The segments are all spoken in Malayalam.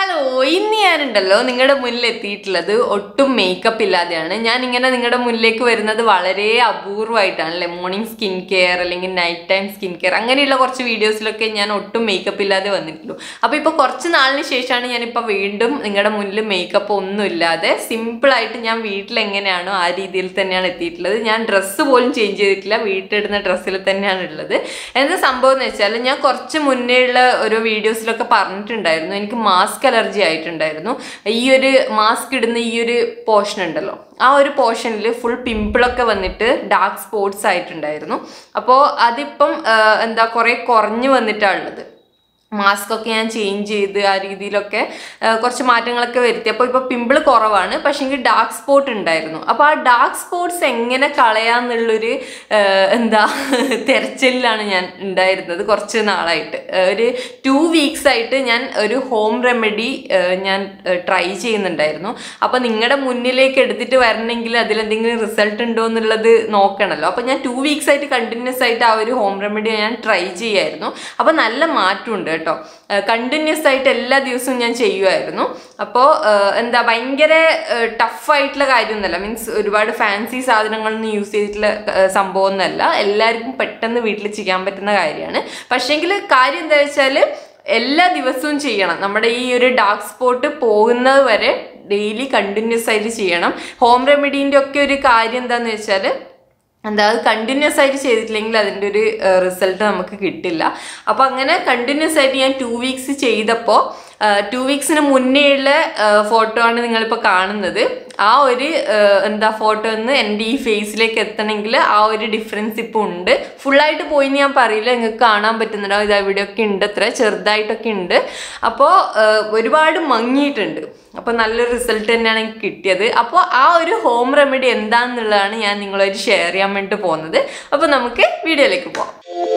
ഹലോ ഇന്ന് ഞാനുണ്ടല്ലോ നിങ്ങളുടെ മുന്നിൽ എത്തിയിട്ടുള്ളത് ഒട്ടും മേക്കപ്പ് ഇല്ലാതെയാണ് ഞാൻ ഇങ്ങനെ നിങ്ങളുടെ മുന്നിലേക്ക് വരുന്നത് വളരെ അപൂർവമായിട്ടാണ് അല്ലേ മോർണിംഗ് സ്കിൻ കെയർ അല്ലെങ്കിൽ നൈറ്റ് ടൈം സ്കിൻ കെയർ അങ്ങനെയുള്ള കുറച്ച് വീഡിയോസിലൊക്കെ ഞാൻ ഒട്ടും മേക്കപ്പ് ഇല്ലാതെ വന്നിട്ടുള്ളൂ അപ്പോൾ ഇപ്പോൾ കുറച്ച് നാളിന് ശേഷമാണ് ഞാനിപ്പോൾ വീണ്ടും നിങ്ങളുടെ മുന്നിൽ മേക്കപ്പ് ഒന്നും ഇല്ലാതെ സിമ്പിളായിട്ട് ഞാൻ വീട്ടിൽ എങ്ങനെയാണോ ആ രീതിയിൽ തന്നെയാണ് എത്തിയിട്ടുള്ളത് ഞാൻ ഡ്രസ്സ് പോലും ചേഞ്ച് ചെയ്തിട്ടില്ല വീട്ടിലിടുന്ന ഡ്രസ്സിൽ തന്നെയാണ് ഉള്ളത് എന്താ സംഭവം എന്ന് വെച്ചാൽ ഞാൻ കുറച്ച് മുന്നേ ഉള്ള ഓരോ വീഡിയോസിലൊക്കെ പറഞ്ഞിട്ടുണ്ടായിരുന്നു എനിക്ക് മാസ്ക് അലർജി ആയിട്ടുണ്ടായിരുന്നു ഈ ഒരു മാസ്ക് ഇടുന്ന ഈ ഒരു പോർഷൻ ഉണ്ടല്ലോ ആ ഒരു പോർഷനിൽ ഫുൾ പിമ്പിളൊക്കെ വന്നിട്ട് ഡാർക്ക് സ്പോട്ട്സ് ആയിട്ടുണ്ടായിരുന്നു അപ്പോൾ അതിപ്പം ആ, എന്താ കുറേ കുറഞ്ഞു വന്നിട്ടാണ് ഉള്ളത് മാസ്ക് ഒക്കെ ഞാൻ ചേഞ്ച് ചെയ്ത് ആ രീതിയിലൊക്കെ ആ, കുറച്ച് മാറ്റങ്ങളൊക്കെ വരുത്തി അപ്പോൾ ഇപ്പോൾ പിമ്പിൾ കുറവാണ് പക്ഷേങ്കിൽ ഡാർക്ക് സ്പോട്ട് ഉണ്ടായിരുന്നു അപ്പോൾ ആ ഡാർക്ക് സ്പോട്ട്സ് എങ്ങനെ കളയാന്നുള്ളൊരു ആ, എന്താ തെരച്ചിലാണ് ഞാൻ ഉണ്ടായിരുന്നത് കുറച്ച് നാളായിട്ട് ആ, ഒരു ടു വീക്സ് ആയിട്ട് ഞാൻ ഒരു ഹോം റെമഡി ഞാൻ ട്രൈ ചെയ്യുന്നുണ്ടായിരുന്നു അപ്പോൾ നിങ്ങളുടെ മുന്നിലേക്ക് എടുത്തിട്ട് വരണമെങ്കിൽ അതിലെന്തെങ്കിലും റിസൾട്ട് ഉണ്ടോ എന്നുള്ളത് നോക്കണമല്ലോ അപ്പോൾ ഞാൻ ടു വീക്സ് ആയിട്ട് കണ്ടിന്യൂസ് ആയിട്ട് ആ ഒരു ഹോം റെമഡി ഞാൻ ട്രൈ ചെയ്യായിരുന്നു അപ്പോൾ നല്ല മാറ്റമുണ്ട് കേട്ടോ കണ്ടിന്യൂസ് ആയിട്ട് എല്ലാ ദിവസവും ഞാൻ ചെയ്യുമായിരുന്നു അപ്പോൾ എന്താ ഭയങ്കര ടഫായിട്ടുള്ള കാര്യമൊന്നുമല്ല മീൻസ് ഒരുപാട് ഫാൻസി സാധനങ്ങളൊന്നും യൂസ് ചെയ്തിട്ടുള്ള ഏഹ്, സംഭവമൊന്നുമല്ല എല്ലാവർക്കും പെട്ടെന്ന് വീട്ടിൽ ചെയ്യാൻ പറ്റുന്ന കാര്യമാണ് പക്ഷേങ്കിൽ കാര്യം എന്താ വെച്ചാൽ എല്ലാ ദിവസവും ചെയ്യണം നമ്മുടെ ഈ ഒരു ഡാർക്ക് സ്പോട്ട് പോകുന്നത് വരെ ഡെയിലി കണ്ടിന്യൂസ് ആയിട്ട് ചെയ്യണം ഹോം റെമഡീൻ്റെ ഒക്കെ ഒരു കാര്യം എന്താണെന്ന് വെച്ചാൽ എന്താ അത് കണ്ടിന്യൂസ് ആയിട്ട് ചെയ്തിട്ടില്ലെങ്കിൽ അതിൻ്റെ ഒരു റിസൾട്ട് നമുക്ക് കിട്ടില്ല അപ്പോൾ അങ്ങനെ കണ്ടിന്യൂസ് ആയിട്ട് ഞാൻ ടു വീക്സ് ചെയ്തപ്പോൾ ടു വീക്സിന് മുന്നേ ഉള്ള ഫോട്ടോ ആണ് നിങ്ങളിപ്പോൾ കാണുന്നത് ആ ഒരു ആ, എന്താ ഫോട്ടോ ഒന്ന് എൻ്റെ ഈ ഫേസിലേക്ക് എത്തണമെങ്കിൽ ആ ഒരു ഡിഫറൻസ് ഇപ്പോൾ ഉണ്ട് ഫുള്ളായിട്ട് പോയി എന്ന് ഞാൻ പറയില്ല നിങ്ങൾക്ക് കാണാൻ പറ്റുന്നുണ്ടാവും ഇത് ഇവിടെയൊക്കെ ഉണ്ട് അത്ര ചെറുതായിട്ടൊക്കെ ഉണ്ട് അപ്പോൾ ഒരുപാട് മങ്ങിയിട്ടുണ്ട് അപ്പോൾ നല്ലൊരു റിസൾട്ട് തന്നെയാണ് എനിക്ക് കിട്ടിയത് അപ്പോൾ ആ ഒരു ഹോം റെമഡി എന്താണെന്നുള്ളതാണ് ഞാൻ നിങ്ങളായിട്ട് ഷെയർ ചെയ്യാൻ വേണ്ടി പോകുന്നത് അപ്പോൾ നമുക്ക് വീഡിയോയിലേക്ക് പോകാം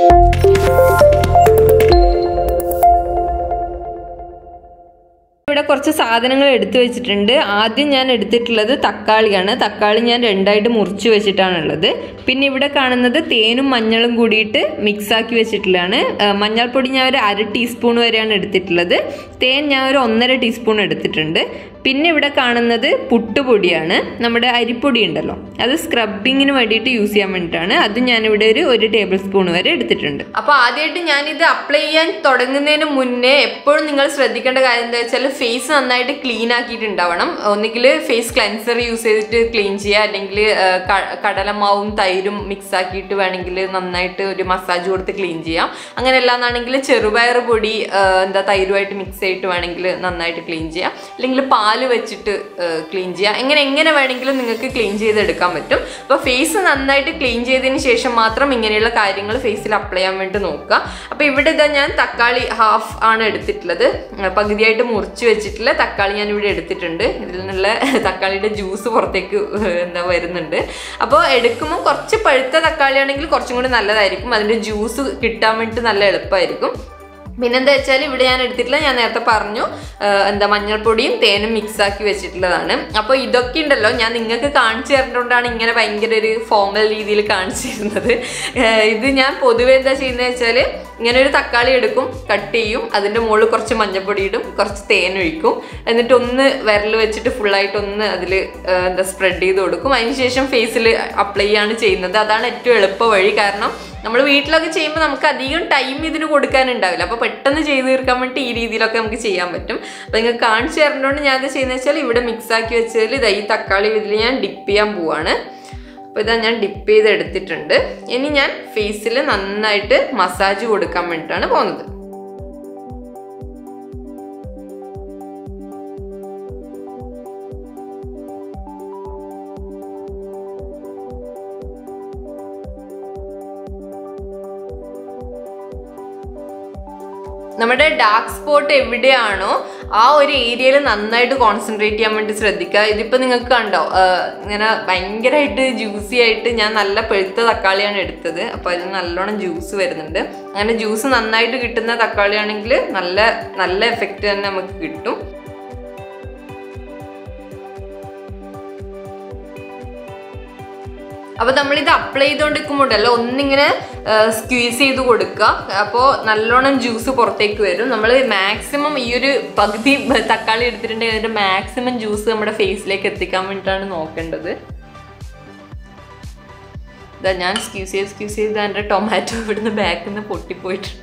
ഇവിടെ കുറച്ച് സാധനങ്ങൾ എടുത്തു വെച്ചിട്ടുണ്ട് ആദ്യം ഞാൻ എടുത്തിട്ടുള്ളത് തക്കാളിയാണ് തക്കാളി ഞാൻ രണ്ടായിട്ട് മുറിച്ച് വെച്ചിട്ടാണുള്ളത് പിന്നെ ഇവിടെ കാണുന്നത് തേനും മഞ്ഞളും കൂടിയിട്ട് മിക്സ് ആക്കി വെച്ചിട്ടുള്ളതാണ് ആ, മഞ്ഞൾപ്പൊടി ഞാൻ ഒരു അര ടീസ്പൂൺ വരെയാണ് എടുത്തിട്ടുള്ളത് തേൻ ഞാൻ ഒരു ഒന്നര ടീസ്പൂൺ എടുത്തിട്ടുണ്ട് പിന്നെ ഇവിടെ കാണുന്നത് പുട്ടുപൊടിയാണ് നമ്മുടെ അരിപ്പൊടി ഉണ്ടല്ലോ അത് സ്ക്രബിങ്ങിന് വേണ്ടിയിട്ട് യൂസ് ചെയ്യാൻ വേണ്ടിയിട്ടാണ് അത് ഞാനിവിടെ ഒരു ഒരു ടേബിൾ സ്പൂൺ വരെ എടുത്തിട്ടുണ്ട് അപ്പോൾ ആദ്യമായിട്ട് ഞാനിത് അപ്ലൈ ചെയ്യാൻ തുടങ്ങുന്നതിന് മുന്നേ എപ്പോഴും നിങ്ങൾ ശ്രദ്ധിക്കേണ്ട കാര്യം എന്താ വെച്ചാൽ ഫേസ് നന്നായിട്ട് ക്ലീൻ ആക്കിയിട്ടുണ്ടാവണം ഒന്നുകിൽ ഫേസ് ക്ലെൻസർ യൂസ് ചെയ്തിട്ട് ക്ലീൻ ചെയ്യുക അല്ലെങ്കിൽ കടലമാവും തൈരും മിക്സ് ആക്കിയിട്ട് വേണമെങ്കിൽ നന്നായിട്ട് ഒരു മസാജ് കൊടുത്ത് ക്ലീൻ ചെയ്യാം അങ്ങനെ അല്ലാന്നാണെങ്കിൽ ചെറുപയർ പൊടി ആ, എന്താ തൈരുമായിട്ട് മിക്സ് ചെയ്തിട്ട് വേണമെങ്കിൽ നന്നായിട്ട് ക്ലീൻ ചെയ്യാം അല്ലെങ്കിൽ പാല് വെച്ചിട്ട് ക്ലീൻ ചെയ്യാം എങ്ങനെ എങ്ങനെ വേണമെങ്കിലും നിങ്ങൾക്ക് ക്ലീൻ ചെയ്തെടുക്കാൻ പറ്റും അപ്പോൾ ഫേസ് നന്നായിട്ട് ക്ലീൻ ചെയ്തതിന് ശേഷം മാത്രം ഇങ്ങനെയുള്ള കാര്യങ്ങൾ ഫേസിൽ അപ്ലൈ ചെയ്യാൻ വേണ്ടി നോക്കുക അപ്പോൾ ഇവിടെ ഇതാ ഞാൻ തക്കാളി ഹാഫ് ആണ് എടുത്തിട്ടുള്ളത് ആ, പകുതിയായിട്ട് മുറിച്ച് വെച്ചിട്ടുള്ള തക്കാളി ഞാൻ ഇവിടെ എടുത്തിട്ടുണ്ട് ഇതിൽ നിന്നുള്ള തക്കാളിയുടെ ജ്യൂസ് പുറത്തേക്ക് ഏഹ്, എന്താ വരുന്നുണ്ട് അപ്പോൾ എടുക്കുമ്പോൾ കുറച്ച് പഴുത്ത തക്കാളി ആണെങ്കിൽ കുറച്ചും കൂടി നല്ലതായിരിക്കും അതിൻ്റെ ജ്യൂസ് കിട്ടാൻ വേണ്ടിയിട്ട് നല്ല എളുപ്പമായിരിക്കും പിന്നെന്താ വെച്ചാൽ ഇവിടെ ഞാൻ എടുത്തിട്ടുള്ള ഞാൻ നേരത്തെ പറഞ്ഞു ആ, എന്താ മഞ്ഞൾപ്പൊടിയും തേനും മിക്സ് ആക്കി വെച്ചിട്ടുള്ളതാണ് അപ്പോൾ ഇതൊക്കെ ഉണ്ടല്ലോ ഞാൻ നിങ്ങൾക്ക് കാണിച്ചു തരുന്നതുകൊണ്ടാണ് ഇങ്ങനെ ഭയങ്കര ഒരു ഫോമൽ രീതിയിൽ കാണിച്ചു തരുന്നത് ആ, ഇത് ഞാൻ പൊതുവെ എന്താ ചെയ്യുന്നത് വെച്ചാൽ ഇങ്ങനെ ഒരു തക്കാളി എടുക്കും കട്ട് ചെയ്യും അതിൻ്റെ മുകളിൽ കുറച്ച് മഞ്ഞൾപ്പൊടി ഇടും കുറച്ച് തേൻ ഒഴിക്കും എന്നിട്ട് ഒന്ന് വിരൽ വെച്ചിട്ട് ഫുള്ളായിട്ട് ഒന്ന് അതിൽ എന്താ സ്പ്രെഡ് ചെയ്ത് കൊടുക്കും അതിനുശേഷം ഫേസിൽ അപ്ലൈ ചെയ്യാണ് ചെയ്യുന്നത് അതാണ് ഏറ്റവും എളുപ്പ വഴി കാരണം നമ്മൾ വീട്ടിലൊക്കെ ചെയ്യുമ്പോൾ നമുക്ക് അധികം ടൈം ഇതിന് കൊടുക്കാനുണ്ടാവില്ല അപ്പോൾ പെട്ടെന്ന് ചെയ്ത് തീർക്കാൻ വേണ്ടി ഈ രീതിയിലൊക്കെ നമുക്ക് ചെയ്യാൻ പറ്റും അപ്പോൾ നിങ്ങൾക്ക് കാണിച്ചു തരുന്നതുകൊണ്ട് ഞാൻ ഇത് ചെയ്യുന്നത് വെച്ചാൽ ഇവിടെ മിക്സ് ആക്കി വെച്ചതിൽ ഇതാ ഈ തക്കാളി ഇതിൽ ഞാൻ ഡിപ്പ് ചെയ്യാൻ പോവാണ് അപ്പോൾ ഇതാ ഞാൻ ഡിപ്പ് ചെയ്ത് എടുത്തിട്ടുണ്ട് ഇനി ഞാൻ ഫേസിൽ നന്നായിട്ട് മസാജ് കൊടുക്കാൻ വേണ്ടിയിട്ടാണ് പോകുന്നത് നമ്മുടെ ഡാർക്ക് സ്പോട്ട് എവിടെയാണോ ആ ഒരു ഏരിയയിൽ നന്നായിട്ട് കോൺസെൻട്രേറ്റ് ചെയ്യാൻ വേണ്ടി ശ്രദ്ധിക്കുക ഇതിപ്പോൾ നിങ്ങൾക്ക് കണ്ടോ ആ, ഇങ്ങനെ ഭയങ്കരമായിട്ട് ജ്യൂസി ആയിട്ട് ഞാൻ നല്ല പഴുത്ത തക്കാളിയാണ് എടുത്തത് അപ്പോൾ അതിന് നല്ലോണം ജ്യൂസ് വരുന്നുണ്ട് അങ്ങനെ ജ്യൂസ് നന്നായിട്ട് കിട്ടുന്ന തക്കാളിയാണെങ്കിൽ നല്ല നല്ല എഫക്റ്റ് തന്നെ നമുക്ക് കിട്ടും അപ്പോൾ നമ്മളിത് അപ്ലൈ ചെയ്തുകൊണ്ടിരിക്കുമ്പോഴല്ലോ ഒന്നിങ്ങനെ സ്ക്വീസ് ചെയ്ത് കൊടുക്കുക അപ്പോൾ നല്ലോണം ജ്യൂസ് പുറത്തേക്ക് വരും നമ്മൾ മാക്സിമം ഈ ഒരു പകുതി തക്കാളി എടുത്തിട്ടുണ്ടെങ്കിൽ അതിൻ്റെ മാക്സിമം ജ്യൂസ് നമ്മുടെ ഫേസിലേക്ക് എത്തിക്കാൻ വേണ്ടിയിട്ടാണ് നോക്കേണ്ടത് ഇതാ ഞാൻ സ്ക്യൂസ് ചെയ്ത് സ്ക്യൂസ് ചെയ്ത് എൻ്റെ ടൊമാറ്റോ ഇവിടുന്ന് ബാക്കിൽ നിന്ന് പൊട്ടിപ്പോയിട്ടുണ്ട്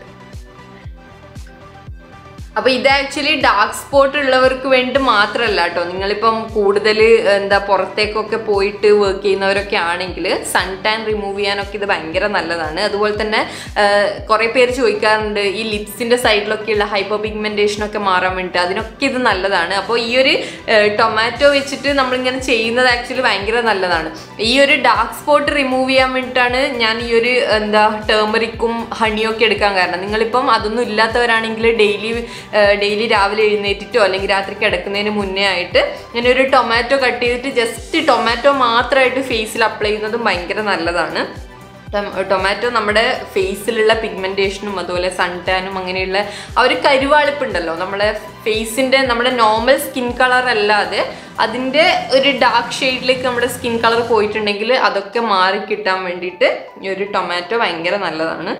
അപ്പൊ ഇത് ആക്ച്വലി ഡാർക്ക് സ്പോട്ട് ഉള്ളവർക്ക് വേണ്ടി മാത്രമല്ല കേട്ടോ നിങ്ങളിപ്പം കൂടുതൽ എന്താ പുറത്തേക്കൊക്കെ പോയിട്ട് വർക്ക് ചെയ്യുന്നവരൊക്കെ ആണെങ്കിൽ സൺ ടാൻ റിമൂവ് ചെയ്യാനൊക്കെ ഇത് ഭയങ്കര നല്ലതാണ് അതുപോലെ തന്നെ കുറെ പേര് ചോദിക്കാറുണ്ട് ഈ ലിപ്സിന്റെ സൈഡിലൊക്കെയുള്ള ഹൈപ്പർ പിഗ്മെന്റേഷൻ ഒക്കെ മാറാൻ വേണ്ടിയിട്ട് അതിനൊക്കെ ഇത് നല്ലതാണ് അപ്പോൾ ഈ ഒരു ടൊമാറ്റോ വെച്ചിട്ട് നമ്മളിങ്ങനെ ചെയ്യുന്നത് ആക്ച്വലി ഭയങ്കര നല്ലതാണ് ഈ ഒരു ഡാർക്ക് സ്പോട്ട് റിമൂവ് ചെയ്യാൻ വേണ്ടിയിട്ടാണ് ഞാൻ ഈ ഒരു എന്താ ടേമറിക്കും ഹണിയൊക്കെ എടുക്കാൻ കാരണം നിങ്ങളിപ്പം അതൊന്നും ഇല്ലാത്തവരാണെങ്കിൽ ഡെയിലി ഡെയിലി രാവിലെ എഴുന്നേറ്റിട്ടോ അല്ലെങ്കിൽ രാത്രി കിടക്കുന്നതിന് മുന്നേ ആയിട്ട് ഇങ്ങനെ ഒരു ടൊമാറ്റോ കട്ട് ചെയ്തിട്ട് ജസ്റ്റ് ടൊമാറ്റോ മാത്രമായിട്ട് ഫേസിൽ അപ്ലൈ ചെയ്യുന്നതും ഭയങ്കര നല്ലതാണ് ടൊ- ടൊമാറ്റോ നമ്മുടെ ഫേസിലുള്ള പിഗ്മെന്റേഷനും അതുപോലെ സൺ ടാനും അങ്ങനെയുള്ള ആ ഒരു കരുവാളിപ്പുണ്ടല്ലോ നമ്മുടെ ഫേസിന്റെ നമ്മുടെ നോർമൽ സ്കിൻ കളർ അല്ലാതെ അതിന്റെ ഒരു ഡാർക്ക് ഷെയ്ഡിലേക്ക് നമ്മുടെ സ്കിൻ കളർ പോയിട്ടുണ്ടെങ്കിൽ അതൊക്കെ മാറി കിട്ടാൻ വേണ്ടിയിട്ട് ഈ ഒരു ടൊമാറ്റോ ഭയങ്കര നല്ലതാണ്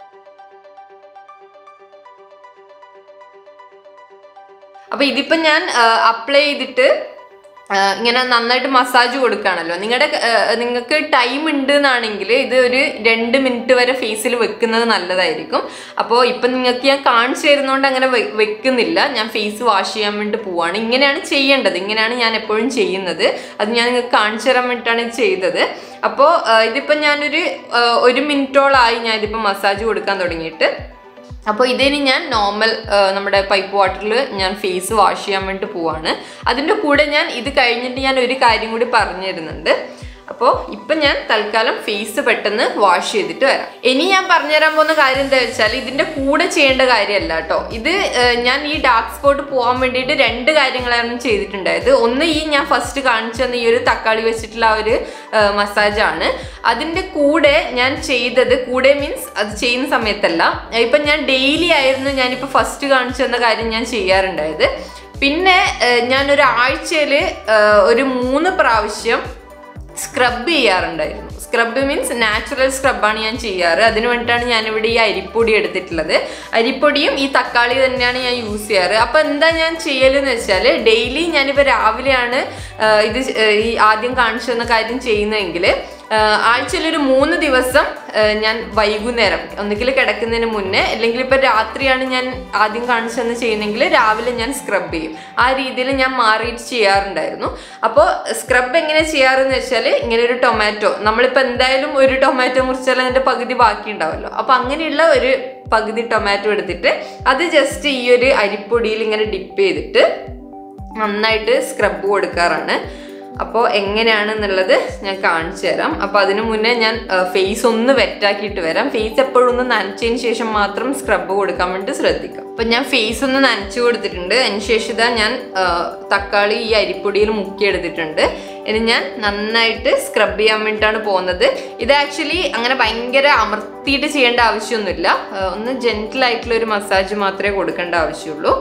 അപ്പൊ ഇതിപ്പോ ഞാൻ അപ്ലൈ ചെയ്തിട്ട് ആ, ഇങ്ങനെ നന്നായിട്ട് മസാജ് കൊടുക്കുകയാണല്ലോ നിങ്ങളുടെ നിങ്ങൾക്ക് ടൈം ഉണ്ട് എന്നാണെങ്കിൽ ഇത് ഒരു രണ്ട് മിനിറ്റ് വരെ ഫേസിൽ വെക്കുന്നത് നല്ലതായിരിക്കും അപ്പോൾ ഇപ്പം നിങ്ങൾക്ക് ഞാൻ കാണിച്ചു തരുന്നതുകൊണ്ട് അങ്ങനെ വെ- വെക്കുന്നില്ല ഞാൻ ഫേസ് വാഷ് ചെയ്യാൻ വേണ്ടി പോവാണ് ഇങ്ങനെയാണ് ചെയ്യേണ്ടത് ഇങ്ങനെയാണ് ഞാൻ എപ്പോഴും ചെയ്യുന്നത് അത് ഞാൻ നിങ്ങൾക്ക് കാണിച്ചു തരാൻ വേണ്ടിയിട്ടാണ് ഇത് ചെയ്തത് അപ്പോൾ ഇതിപ്പോൾ ഞാനൊരു ആ, ഒരു മിനിറ്റോളായി ഞാൻ ഇതിപ്പോൾ മസാജ് കൊടുക്കാൻ തുടങ്ങിയിട്ട് അപ്പോൾ ഇതിന് ഞാൻ നോർമൽ നമ്മുടെ പൈപ്പ് വാട്ടറിൽ ഞാൻ ഫേസ് വാഷ് ചെയ്യാൻ വേണ്ടി പോവാണ് അതിൻ്റെ കൂടെ ഞാൻ ഇത് കഴിഞ്ഞിട്ട് ഞാൻ ഒരു കാര്യം കൂടി പറഞ്ഞു തരുന്നുണ്ട് അപ്പോൾ ഇപ്പം ഞാൻ തൽക്കാലം ഫേസ് പെട്ടെന്ന് വാഷ് ചെയ്തിട്ട് വരാം ഇനി ഞാൻ പറഞ്ഞുതരാൻ പോകുന്ന കാര്യം എന്താ വെച്ചാൽ ഇതിൻ്റെ കൂടെ ചെയ്യേണ്ട കാര്യമല്ല കേട്ടോ ഇത് ഏഹ്, ഞാൻ ഈ ഡാർക്ക് സ്പോട്ട് പോകാൻ വേണ്ടിയിട്ട് രണ്ട് കാര്യങ്ങളാണ് ചെയ്തിട്ടുണ്ടായത് ഒന്ന് ഈ ഞാൻ ഫസ്റ്റ് കാണിച്ചു തന്ന ഈ ഒരു തക്കാളി വെച്ചിട്ടുള്ള ആ ഒരു മസാജാണ് അതിൻ്റെ കൂടെ ഞാൻ ചെയ്തത് കൂടെ മീൻസ് അത് ചെയ്യുന്ന സമയത്തല്ല ഇപ്പം ഞാൻ ഡെയിലി ആയിരുന്നു ഞാനിപ്പോൾ ഫസ്റ്റ് കാണിച്ചു തന്ന കാര്യം ഞാൻ ചെയ്യാറുണ്ടായത് പിന്നെ ഏഹ്, ഞാൻ ഒരു ആഴ്ചയിൽ ഒരു മൂന്ന് പ്രാവശ്യം സ്ക്രബ് ചെയ്യാറുണ്ടായിരുന്നു സ്ക്രബ് മീൻസ് നാച്ചുറൽ സ്ക്രബാണ് ഞാൻ ചെയ്യാറ് അതിന് വേണ്ടിയിട്ടാണ് ഞാനിവിടെ ഈ അരിപ്പൊടി എടുത്തിട്ടുള്ളത് അരിപ്പൊടിയും ഈ തക്കാളി തന്നെയാണ് ഞാൻ യൂസ് ചെയ്യാറ് അപ്പോൾ എന്താ ഞാൻ ചെയ്യലെന്ന് വെച്ചാൽ ഡെയിലി ഞാനിപ്പോൾ രാവിലെയാണ് ആ, ഇത് ചെ- ഏർ ഈ ആദ്യം കാണിച്ചു തന്ന കാര്യം ചെയ്യുന്നതെങ്കിൽ ആഴ്ചയിൽ ഒരു മൂന്ന് ദിവസം ആ, ഞാൻ വൈകുന്നേരം ഒന്നുകിൽ കിടക്കുന്നതിന് മുന്നേ അല്ലെങ്കിൽ ഇപ്പം രാത്രിയാണ് ഞാൻ ആദ്യം കാണിച്ചു തന്ന് ചെയ്യുന്നെങ്കിൽ രാവിലെ ഞാൻ സ്ക്രബ് ചെയ്യും ആ രീതിയിൽ ഞാൻ മാറിയിട്ട് ചെയ്യാറുണ്ടായിരുന്നു അപ്പോൾ സ്ക്രബ് എങ്ങനെ ചെയ്യാറെന്ന് വെച്ചാൽ ഇങ്ങനെ ഒരു ടൊമാറ്റോ നമ്മളിപ്പോൾ എന്തായാലും ഒരു ടൊമാറ്റോ മുറിച്ചാൽ അതിൻ്റെ പകുതി ബാക്കി ഉണ്ടാവുമല്ലോ അപ്പോൾ അങ്ങനെയുള്ള ഒരു പകുതി ടൊമാറ്റോ എടുത്തിട്ട് അത് ജസ്റ്റ് ഈ ഒരു അരിപ്പൊടിയിൽ ഇങ്ങനെ ഡിപ്പ് ചെയ്തിട്ട് നന്നായിട്ട് സ്ക്രബ് കൊടുക്കാറാണ് അപ്പോൾ എങ്ങനെയാണെന്നുള്ളത് ഞാൻ കാണിച്ചു തരാം അപ്പോൾ അതിനു മുന്നേ ഞാൻ ഫേസ് ഒന്ന് വെറ്റാക്കിയിട്ട് വരാം ഫേസ് എപ്പോഴും ഒന്ന് നനച്ചതിന് ശേഷം മാത്രം സ്ക്രബ് കൊടുക്കാൻ വേണ്ടി ശ്രദ്ധിക്കാം അപ്പം ഞാൻ ഫേസ് ഒന്ന് നനച്ചു കൊടുത്തിട്ടുണ്ട് അതിന് ശേഷം ഇതാ ഞാൻ ആ, തക്കാളി ഈ അരിപ്പൊടിയിൽ മുക്കിയെടുത്തിട്ടുണ്ട് ഇനി ഞാൻ നന്നായിട്ട് സ്ക്രബ് ചെയ്യാൻ വേണ്ടിയിട്ടാണ് പോകുന്നത് ഇത് ആക്ച്വലി അങ്ങനെ ഭയങ്കര അമർത്തിയിട്ട് ചെയ്യേണ്ട ആവശ്യമൊന്നുമില്ല ആ, ഒന്ന് ജെൻറ്റിൽ ആയിട്ടുള്ള ഒരു മസാജ് മാത്രമേ കൊടുക്കേണ്ട ആവശ്യമുള്ളൂ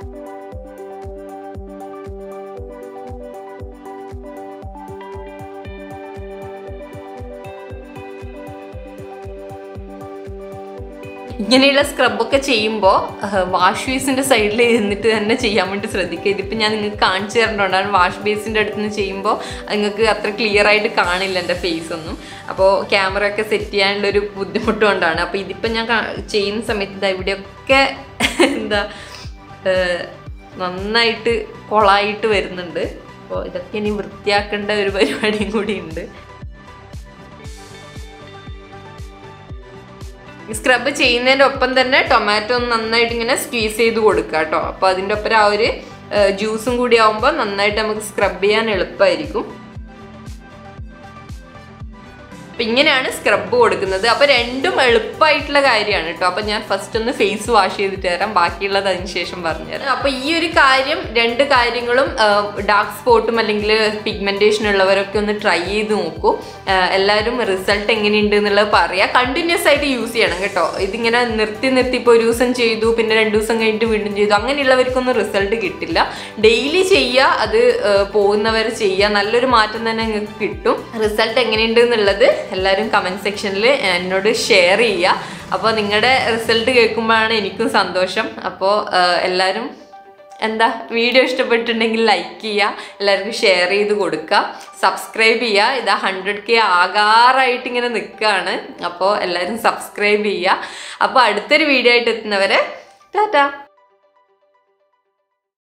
ഇങ്ങനെയുള്ള സ്ക്രബൊക്കെ ചെയ്യുമ്പോൾ വാഷ് ബേസിൻ്റെ സൈഡിൽ ഇരുന്നിട്ട് തന്നെ ചെയ്യാൻ വേണ്ടി ശ്രദ്ധിക്കുക ഇതിപ്പോൾ ഞാൻ നിങ്ങൾക്ക് കാണിച്ചു തരേണ്ടതുകൊണ്ടാണ് വാഷ് ബേസിൻ്റെ അടുത്ത് നിന്ന് ചെയ്യുമ്പോൾ നിങ്ങൾക്ക് അത്ര ക്ലിയർ ആയിട്ട് കാണില്ല എൻ്റെ ഫേസ് ഒന്നും അപ്പോൾ ക്യാമറ ഒക്കെ സെറ്റ് ചെയ്യാനുള്ളൊരു ബുദ്ധിമുട്ട് കൊണ്ടാണ് അപ്പോൾ ഇതിപ്പോൾ ഞാൻ കാ- ചെയ്യുന്ന സമയത്ത് ഇതാ ഇവിടെയൊക്കെ എന്താ ഏഹ്, നന്നായിട്ട് കൊളായിട്ട് വരുന്നുണ്ട് അപ്പോൾ ഇതൊക്കെ ഇനി വൃത്തിയാക്കേണ്ട ഒരു പരിപാടിയും കൂടി ഉണ്ട് സ്ക്രബ് ചെയ്യുന്നതിൻ്റെ ഒപ്പം തന്നെ ടൊമാറ്റോ ഒന്ന് നന്നായിട്ട് ഇങ്ങനെ സ്ക്വീസ് ചെയ്ത് കൊടുക്കുക കേട്ടോ അപ്പോൾ അതിൻ്റെ ഒപ്പം ആ ഒരു ജ്യൂസും കൂടി ആവുമ്പോൾ നന്നായിട്ട് നമുക്ക് സ്ക്രബ് ചെയ്യാൻ എളുപ്പമായിരിക്കും അപ്പം ഇങ്ങനെയാണ് സ്ക്രബ് കൊടുക്കുന്നത് അപ്പോൾ രണ്ടും എളുപ്പമായിട്ടുള്ള കാര്യമാണ് കേട്ടോ അപ്പം ഞാൻ ഫസ്റ്റ് ഒന്ന് ഫേസ് വാഷ് ചെയ്തിട്ട് തരാം ബാക്കിയുള്ളത് അതിന് ശേഷം പറഞ്ഞുതരാം അപ്പോൾ ഈ ഒരു കാര്യം രണ്ട് കാര്യങ്ങളും ഡാർക്ക് സ്പോട്ടും അല്ലെങ്കിൽ പിഗ്മെൻറ്റേഷൻ ഉള്ളവരൊക്കെ ഒന്ന് ട്രൈ ചെയ്ത് നോക്കൂ ആ, എല്ലാവരും റിസൾട്ട് എങ്ങനെയുണ്ട് എന്നുള്ളത് പറയുക കണ്ടിന്യൂസ് ആയിട്ട് യൂസ് ചെയ്യണം കേട്ടോ ഇതിങ്ങനെ നിർത്തി നിർത്തി ഇപ്പോൾ ഒരു ദിവസം ചെയ്തു പിന്നെ രണ്ട് ദിവസം കഴിഞ്ഞിട്ട് വീണ്ടും ചെയ്തു അങ്ങനെയുള്ളവർക്കൊന്നും റിസൾട്ട് കിട്ടില്ല ഡെയിലി ചെയ്യുക അത് പോകുന്നവർ ചെയ്യുക നല്ലൊരു മാറ്റം തന്നെ നിങ്ങൾക്ക് കിട്ടും റിസൾട്ട് എങ്ങനെയുണ്ട് എന്നുള്ളത് എല്ലാവരും കമൻറ്റ് സെക്ഷനിൽ എന്നോട് ഷെയർ ചെയ്യുക അപ്പോൾ നിങ്ങളുടെ റിസൾട്ട് കേൾക്കുമ്പോഴാണ് എനിക്കും സന്തോഷം അപ്പോൾ എല്ലാവരും എന്താ വീഡിയോ ഇഷ്ടപ്പെട്ടിട്ടുണ്ടെങ്കിൽ ലൈക്ക് ചെയ്യുക എല്ലാവർക്കും ഷെയർ ചെയ്ത് കൊടുക്കുക സബ്സ്ക്രൈബ് ചെയ്യുക ഇതാ ഹൺഡ്രഡ് കെ ആകാറായിട്ട് ഇങ്ങനെ നിൽക്കുകയാണ് അപ്പോൾ എല്ലാവരും സബ്സ്ക്രൈബ് ചെയ്യുക അപ്പോൾ അടുത്തൊരു വീഡിയോ ആയിട്ട് എത്തുന്നവരെ ടാറ്റാ